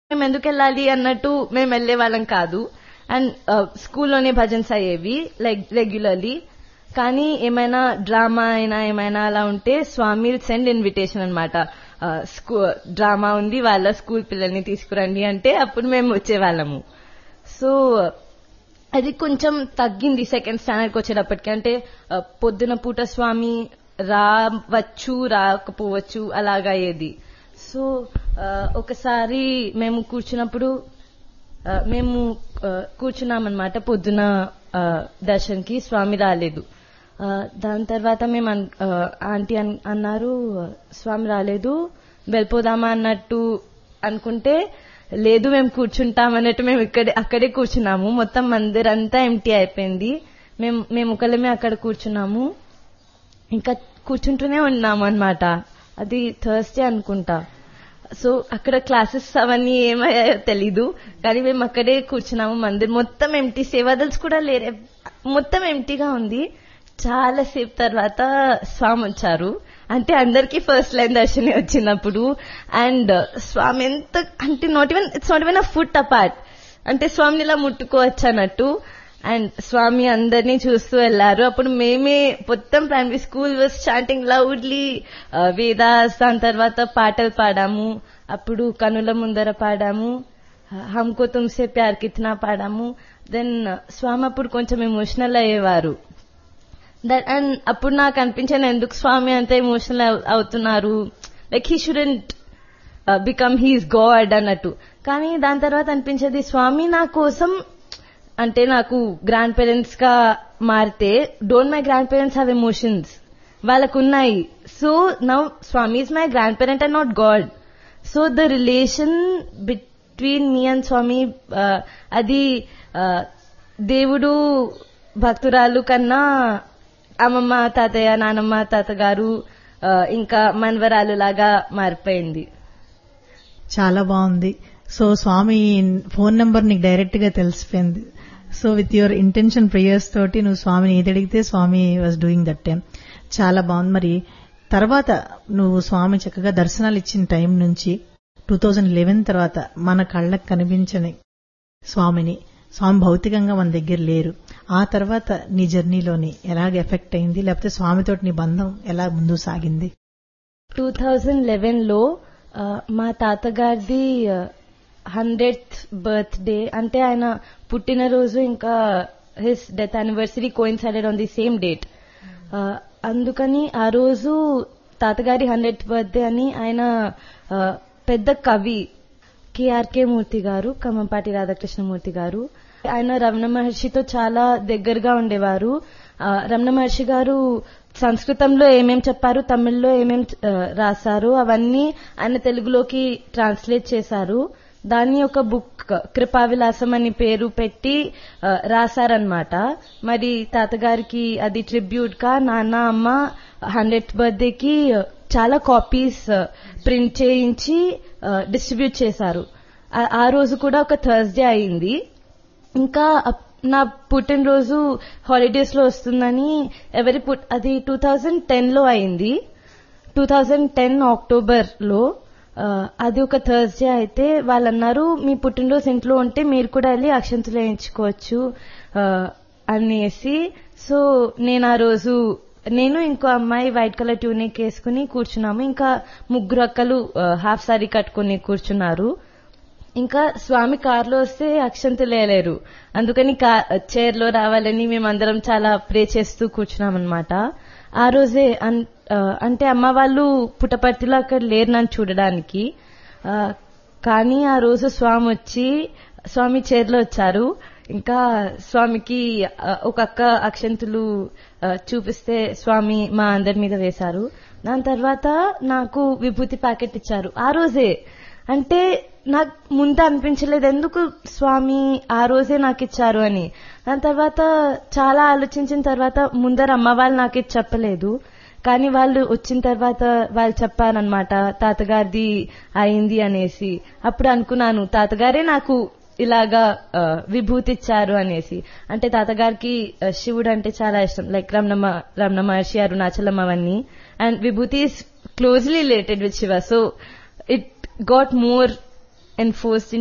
మేము ఎందుకు వెళ్ళాలి అన్నట్టు మేము వెళ్లే వాళ్ళం కాదు అండ్ స్కూల్లోనే భజన్స్ అయ్యేవి లైక్ రెగ్యులర్లీ కానీ ఏమైనా డ్రామా అయినా ఏమైనా అలా ఉంటే స్వామి సెండ్ ఇన్విటేషన్ అనమాట స్కూ డ్రామా ఉంది వాళ్ళ స్కూల్ పిల్లల్ని తీసుకురండి అంటే అప్పుడు మేము వచ్చేవాళ్ళము సో అది కొంచెం తగ్గింది సెకండ్ స్టాండర్డ్కి వచ్చేటప్పటికి అంటే ఆ, పొద్దున పూట స్వామి రావచ్చు రాకపోవచ్చు అలాగా అయ్యేది సో ఆ, ఒకసారి మేము కూర్చున్నప్పుడు ఆ, మేము ఆ, కూర్చున్నామన్నమాట పొద్దున ఆ, దర్శన్కి స్వామి రాలేదు ఆ, దాని తర్వాత మేము అన్- ఆ, ఆంటీ అన్- అన్నారు స్వామి రాలేదు వెళ్ళిపోదామా అన్నట్టు అనుకుంటే లేదు మేము కూర్చుంటాం అన్నట్టు మేము ఇక్కడే అక్కడే కూర్చున్నాము మొత్తం మందిరంతా ఎంటీ అయిపోయింది మేము మేము ఒకళ్ళమే అక్కడ కూర్చున్నాము ఇంకా కూర్చుంటూనే ఉన్నాము అన్నమాట అది థర్స్డే అనుకుంటా సో అక్కడ క్లాసెస్ అవన్నీ ఏమయ్యాయో తెలీదు కానీ మేము అక్కడే కూర్చున్నాము మందిర్ మొత్తం ఎంటీ సేవాదల్స్ కూడా లేరు మొత్తం ఎంటీగా ఉంది చాలా సేపు తర్వాత స్వామి వచ్చారు అంటే అందరికీ ఫస్ట్ లైన్ దర్శనం వచ్చినప్పుడు అండ్ స్వామి ఎంత అంటే not even it's not even a foot apart అంటే స్వామిని ఇలా ముట్టుకోవచ్చు అన్నట్టు అండ్ స్వామి అందరినీ చూస్తూ వెళ్లారు అప్పుడు మేమే మొత్తం primary school was starting loudly Vedas దాని తర్వాత పాటలు పాడాము అప్పుడు కనుల ముందర పాడాము హమ్కో తుమ్సే ప్యార్ కిత్నా పాడాము దెన్ స్వామి అప్పుడు కొంచెం ఎమోషనల్ అయ్యేవారు దట్ అండ్ అప్పుడు నాకు అనిపించాను ఎందుకు స్వామి అంత ఎమోషనల్ అవుతున్నారు like he shouldn't become his god అన్నట్టు కానీ దాని తర్వాత అనిపించేది స్వామి నా కోసం అంటే నాకు గ్రాండ్ పేరెంట్స్ గా మారితే don't my grand parents have emotions వాళ్ళకు ఉన్నాయి so now Swami is my grand parent and not god so the relation between me and Swami ఆ, అది ఆ, దేవుడు భక్తురాలు కన్నా అమ్మమ్మ తాతయ్య నానమ్మ తాతగారు ఆ, ఇంకా మనవరాలు లాగా మారిపోయింది చాలా బాగుంది సో స్వామి ఫోన్ నంబర్ నీకు డైరెక్ట్ గా తెలిసిపోయింది so with your intention prayers తోటి నువ్వు స్వామిని ఏది అడిగితే Swami was doing that time చాలా బాగుంది మరి తర్వాత నువ్వు స్వామి చక్కగా దర్శనాలు ఇచ్చిన టైం నుంచి టూ థౌజండ్ లెవెన్ తర్వాత మన కళ్ళకు కనిపించని స్వామిని స్వామి భౌతికంగా మన దగ్గర లేరు ఆ తర్వాత నీ జర్నీలోని ఎలాగ ఎఫెక్ట్ అయింది లేకపోతే స్వామితోటి నీ బంధం ఎలా ముందుకు సాగింది టూ థౌజండ్ లెవెన్ లో ఆ, మా తాతగారిది హండ్రెడ్ బర్త్డే అంటే ఆయన పుట్టినరోజు ఇంకా his death anniversary coincided on the same date అందుకని ఆ రోజు తాతగారి హండ్రెడ్ బర్త్డే అని ఆయన ఆ, పెద్ద కవి కేఆర్కే మూర్తి గారు ఖమ్మంపాటి రాధాకృష్ణమూర్తి గారు ఆయన రమణ మహర్షితో చాలా దగ్గరగా ఉండేవారు ఆ, రమణ మహర్షి గారు సంస్కృతంలో ఏమేం చెప్పారు తమిళ్లో ఏమేం ఆ, రాశారు అవన్నీ ఆయన తెలుగులోకి ట్రాన్స్లేట్ చేశారు దాన్ని ఒక బుక్ కృపావిలాసం అని పేరు పెట్టి ఆ, రాశారనమాట మరి తాతగారికి అది ట్రిబ్యూట్ గా నాన్న అమ్మ హండ్రెడ్ బర్త్డేకి చాలా కాపీస్ ప్రింట్ చేయించి డిస్ట్రిబ్యూట్ చేశారు ఆ- ఆ రోజు కూడా ఒక థర్స్డే అయింది ఇంకా అప్- నా పుట్టినరోజు హాలిడేస్ లో వస్తుందని ఎవరి పుట్ అది టూ థౌజండ్ టెన్ లో అయింది టూ థౌజండ్ టెన్ అక్టోబర్ లో ఆ, అది ఒక థర్స్డే అయితే వాళ్ళు అన్నారు మీ పుట్టినరోజు ఇంట్లో ఉంటే మీరు కూడా వెళ్ళి అక్షంతులు వేయించుకోవచ్చు ఆ, అనేసి సో నేను ఆ రోజు నేను ఇంకో అమ్మాయి వైట్ కలర్ ట్యూనిక్ వేసుకుని కూర్చున్నాము ఇంకా ముగ్గురు అక్కలు హాఫ్ సారీ కట్టుకుని కూర్చున్నారు ఇంకా స్వామి కారులో వస్తే అక్షంతలు వేయలేరు అందుకని చైర్ లో రావాలని మేమందరం చాలా ప్రే చేస్తూ కూర్చున్నాం అనమాట ఆ రోజే అన్- ఆ, అంటే అమ్మ వాళ్ళు పుట్టపర్తిలో అక్కడ లేరు నన్ను చూడడానికి ఆ, కానీ ఆ రోజు స్వామి వచ్చి స్వామి చైర్లో వచ్చారు ఇంకా స్వామికి ఆ, ఒక అక్క అక్షంతులు ఆ, చూపిస్తే స్వామి మా అందరి మీద వేశారు దాని తర్వాత నాకు విభూతి ప్యాకెట్ ఇచ్చారు ఆ రోజే అంటే నాకు ముందు అనిపించలేదు ఎందుకు స్వామి ఆ రోజే నాకు ఇచ్చారు అని దాని తర్వాత చాలా ఆలోచించిన తర్వాత ముందర అమ్మ వాళ్ళు నాకు ఇది చెప్పలేదు కానీ వాళ్ళు వచ్చిన తర్వాత వాళ్ళు చెప్పారనమాట తాతగారిది అయింది అనేసి అప్పుడు అనుకున్నాను తాతగారే నాకు ఇలాగా ఆ, విభూతి ఇచ్చారు అనేసి అంటే తాతగారికి ఆ, శివుడు అంటే చాలా ఇష్టం లైక్ రమణ రమణ మహర్షి అరుణాచలం అవన్నీ and vibhuti is closely related with Shiva so it got more enforced in